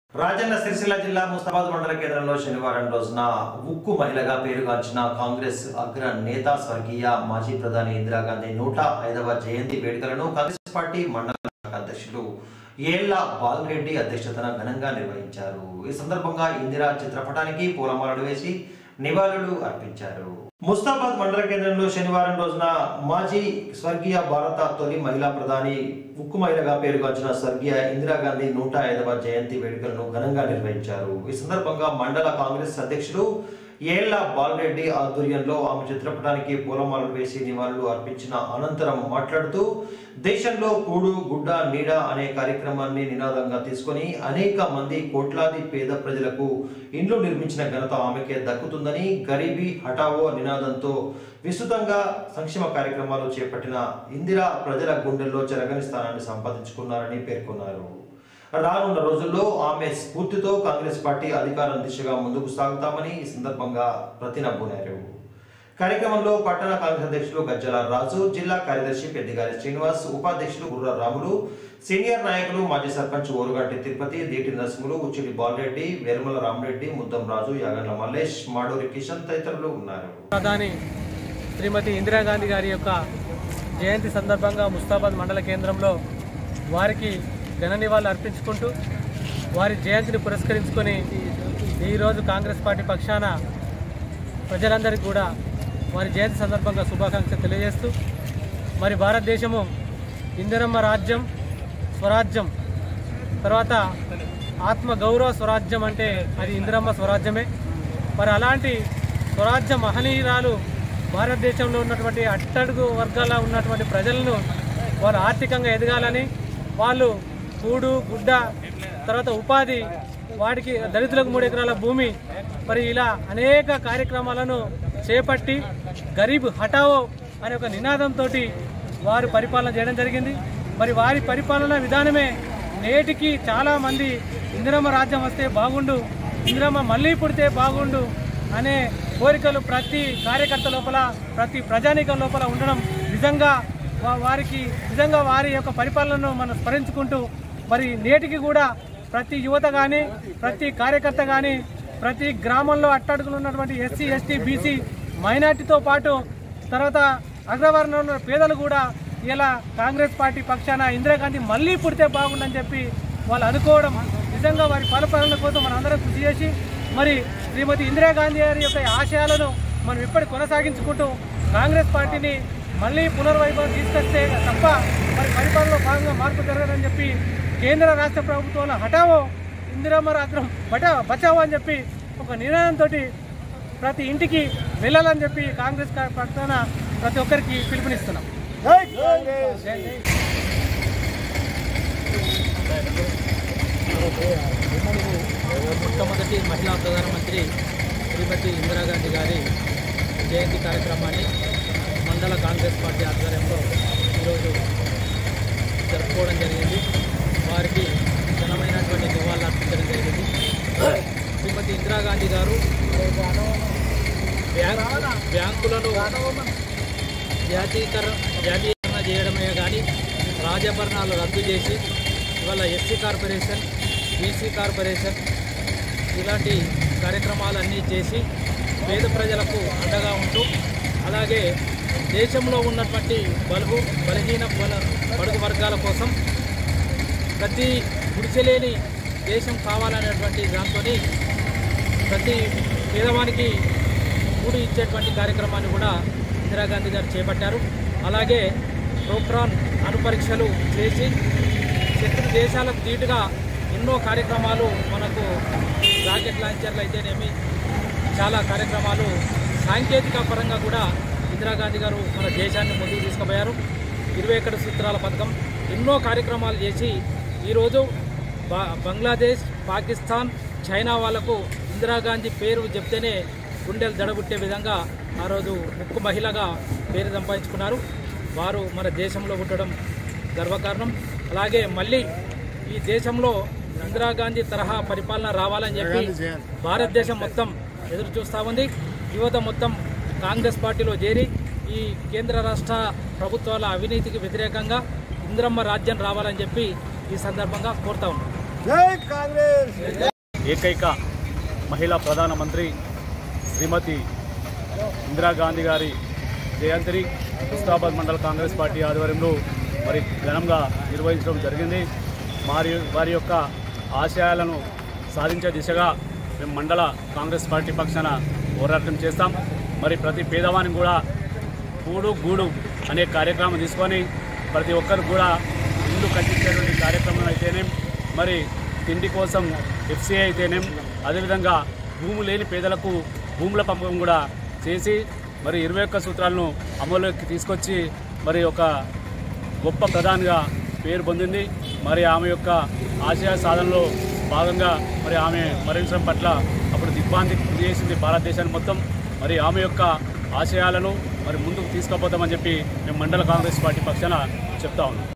రాజన్న సిరిసిల్ల జిల్లా ముస్తాబాద్ మండల కేంద్రంలో శనివారం రోజున ఉక్కు మహిళగా పేరుగాంచిన కాంగ్రెస్ అగ్ర నేత స్వర్గీయ మాజీ ప్రధాని ఇందిరాగాంధీ నూట ఐదవ జయంతి వేడుకలను కాంగ్రెస్ పార్టీ మండల శాఖ అధ్యక్షులు ఏళ్ల బాలరెడ్డి అధ్యక్షతన ఘనంగా నిర్వహించారు ఈ సందర్భంగా ఇందిరా చిత్రపటానికి పూలమాలలు వేసి నివాళులు అర్పించారు ముస్తాబాద్ మండల కేంద్రంలో శనివారం రోజున మాజీ స్వర్గీయ భారత తొలి మహిళా ప్రధాని ఉక్కు మహిళగా పేరుగాంచిన స్వర్గీయ ఇందిరాగాంధీ నూట ఐదవ జయంతి వేడుకలను ఘనంగా నిర్వహించారు ఈ సందర్భంగా మండల కాంగ్రెస్ అధ్యక్షుడు ఏళ్ల బాలరెడ్డి ఆధ్వర్యంలో ఆమె చిత్రపటానికి పూలమాలలు వేసి నివాళులు అర్పించిన అనంతరం మాట్లాడుతూ దేశంలో కూడు గుడ్డ నీడ అనే కార్యక్రమాన్ని నినాదంగా తీసుకొని అనేక మంది కోట్లాది పేద ప్రజలకు ఇండ్లు నిర్మించిన ఘనత ఆమెకే దక్కుతుందని గరీబీ హఠావో నినాదంతో విస్తృతంగా సంక్షేమ కార్యక్రమాలు చేపట్టిన ఇందిరా ప్రజల గుండెల్లో చెరగని స్థానాన్ని సంపాదించుకున్నారని పేర్కొన్నారు రానున్న రోజుల్లో ఆమె స్ఫూర్తితో కాంగ్రెస్ పార్టీ అధికారం దిశగా ముందుకు సాగుతామని ఈ సందర్భంగా ప్రతినబూనారు కార్యక్రమంలో పట్టణ కాంగ్రెస్ అధ్యక్షులు గజ్జల రాజు జిల్లా కార్యదర్శి పెద్దిగారి శ్రీనివాస్ ఉపాధ్యక్షులు గుర్ర రాములు సీనియర్ నాయకులు మాజీ సర్పంచ్ ఓరుగంటి తిరుపతి దీటి నరసింహులు ఉచ్చిడి బాలరెడ్డి వేర్మల రామరెడ్డి ముద్దం రాజు యాగండ్ల మల్లేష్ మాడూరి కిషన్ తదితరులు ఉన్నారు ప్రధాని శ్రీమతి ఇందిరాగాంధీ గారి యొక్క జయంతి సందర్భంగా ముస్తాబాద్ మండల కేంద్రంలో వారికి ఘన నివాళులు అర్పించుకుంటూ వారి జయంతిని పురస్కరించుకొని ఈరోజు కాంగ్రెస్ పార్టీ పక్షాన ప్రజలందరికీ కూడా వారి జయంతి సందర్భంగా శుభాకాంక్షలు తెలియజేస్తూ మరి భారతదేశము ఇందిరమ్మ రాజ్యం స్వరాజ్యం తర్వాత ఆత్మ గౌరవ స్వరాజ్యం అంటే అది ఇందిరమ్మ స్వరాజ్యమే మరి అలాంటి స్వరాజ్య మహనీయురాలు భారతదేశంలో ఉన్నటువంటి అట్టడుగు వర్గాల ఉన్నటువంటి ప్రజలను వారు ఆర్థికంగా ఎదగాలని వాళ్ళు కూడు గుడ్డ తర్వాత ఉపాధి వాడికి దళితులకు మూడు ఎకరాల భూమి మరి ఇలా అనేక కార్యక్రమాలను చేపట్టి గరీబ్ హటావో అనే ఒక నినాదంతో వారు పరిపాలన చేయడం జరిగింది మరి వారి పరిపాలన విధానమే నేటికి చాలామంది ఇందిరమ్మ రాజ్యం వస్తే బాగుండు ఇందిరమ్మ మళ్ళీ పుడితే బాగుండు అనే కోరికలు ప్రతి కార్యకర్త లోపల ప్రతి ప్రజానీకం లోపల ఉండడం నిజంగా వా- వారికి నిజంగా వారి యొక్క పరిపాలనను మనం స్మరించుకుంటూ మరి నేటికి కూడా ప్రతి యువత కానీ ప్రతి కార్యకర్త కానీ ప్రతి గ్రామంలో అట్టడుగులు ఉన్నటువంటి ఎస్సీ ఎస్టీ బీసీ మైనార్టీతో పాటు తర్వాత అగ్రవర్ణంలో ఉన్న పేదలు కూడా ఇలా కాంగ్రెస్ పార్టీ పక్షాన ఇందిరాగాంధీ మళ్ళీ పుడితే బాగుండని చెప్పి వాళ్ళు అనుకోవడం నిజంగా వారి పరిపాలన కోసం మనం అందరం కృషి చేసి మరి శ్రీమతి ఇందిరాగాంధీ గారి యొక్క ఆశయాలను మనం ఇప్పటి కొనసాగించుకుంటూ కాంగ్రెస్ పార్టీని మళ్ళీ పునర్వైభవం తీసుకొస్తే తప్ప మరి పరిపాలనలో భాగంగా మార్పు జరగదని చెప్పి కేంద్ర రాష్ట్ర ప్రభుత్వాల హఠావో ఇందిరమ్మ రాత్రం బటా బచావో అని చెప్పి ఒక నినాదంతో ప్రతి ఇంటికి వెళ్ళాలని చెప్పి కాంగ్రెస్ కా- పక్షాన ప్రతి ఒక్కరికి పిలుపునిస్తున్నాం జై జై. మొట్టమొదటి మహిళా ప్రధానమంత్రి శ్రీమతి ఇందిరాగాంధీ గారి జయంతి కార్యక్రమాన్ని మండల కాంగ్రెస్ పార్టీ ఆధ్వర్యంలో ఈరోజు జరుపుకోవడం జరిగింది వారికి ఘనమైనటువంటి నివాళులు అర్పించడం జరిగింది శ్రీమతి ఇందిరాగాంధీ గారు బ్యాంకు బ్యాంకులను జాతీకరణ జాతీయకరణ చేయడమే కానీ రాజభరణాలు రద్దు చేసి ఇవాళ ఎస్సీ కార్పొరేషన్ బీసీ కార్పొరేషన్ ఇలాంటి కార్యక్రమాలన్నీ చేసి పేద ప్రజలకు అండగా ఉంటూ అలాగే దేశంలో ఉన్నటువంటి బలుగు బలహీన బల బడుగు వర్గాల కోసం ప్రతి గుడిసెలేని దేశం కావాలనేటువంటి దాంతో ప్రతి పేదవానికి కూడి ఇచ్చేటువంటి కార్యక్రమాన్ని కూడా ఇందిరాగాంధీ గారు చేపట్టారు అలాగే ప్రోక్రాన్ అణుపరీక్షలు చేసి శత్రు దేశాలకు ధీటుగా ఎన్నో కార్యక్రమాలు మనకు రాకెట్ లాంచర్లు అయితేనేమి చాలా కార్యక్రమాలు సాంకేతిక పరంగా కూడా ఇందిరాగాంధీ గారు మన దేశాన్ని ముందుకు తీసుకుపోయారు ఇరవై ఎక్కడ సూత్రాల పథకం ఎన్నో కార్యక్రమాలు చేసి ఈరోజు బా బంగ్లాదేశ్ పాకిస్తాన్ చైనా వాళ్లకు ఇందిరాగాంధీ పేరు చెప్తేనే గుండెలు దడబుట్టే విధంగా ఆ రోజు ముక్కు మహిళగా పేరు సంపాదించుకున్నారు వారు మన దేశంలో పుట్టడం గర్వకారణం అలాగే మళ్ళీ ఈ దేశంలో ఇందిరాగాంధీ తరహా పరిపాలన రావాలని చెప్పి భారతదేశం మొత్తం ఎదురు చూస్తూ ఉంది యువత మొత్తం కాంగ్రెస్ పార్టీలో చేరి ఈ కేంద్ర రాష్ట్ర ప్రభుత్వాల అవినీతికి వ్యతిరేకంగా ఇందిరమ్మ రాజ్యం రావాలని చెప్పి ఈ సందర్భంగా కోరుతా ఉన్నాం ఏకైక మహిళా ప్రధానమంత్రి శ్రీమతి ఇందిరాగాంధీ గారి జయంతిని ముస్తాబాద్ మండల కాంగ్రెస్ పార్టీ ఆధ్వర్యంలో మరి ఘనంగా నిర్వహించడం జరిగింది వారి వారి యొక్క ఆశయాలను సాధించే దిశగా మేము మండల కాంగ్రెస్ పార్టీ పక్షాన పోరాటం చేస్తాం మరి ప్రతి పేదవానికి కూడా కూడు గూడు అనే కార్యక్రమం తీసుకొని ప్రతి ఒక్కరు కూడా ఇల్లు కట్టించేటువంటి కార్యక్రమం అయితేనేం మరి తిండి కోసం ఎఫ్సీఐ అయితేనేం అదేవిధంగా భూము లేని పేదలకు భూముల పంపకం కూడా చేసి మరి ఇరవై ఒక్క సూత్రాలను అమలులోకి తీసుకొచ్చి మరి ఒక గొప్ప ప్రధానిగా పేరు పొందింది మరి ఆమె యొక్క ఆశయ సాధనలో భాగంగా మరి ఆమె మరణించడం పట్ల అప్పుడు దిగ్భ్రాంతి గురి చేసింది భారతదేశాన్ని మొత్తం మరి ఆమె యొక్క ఆశయాలను మరి ముందుకు తీసుకుపోతామని చెప్పి మేము మండల కాంగ్రెస్ పార్టీ పక్షాన చెప్తా ఉన్నాం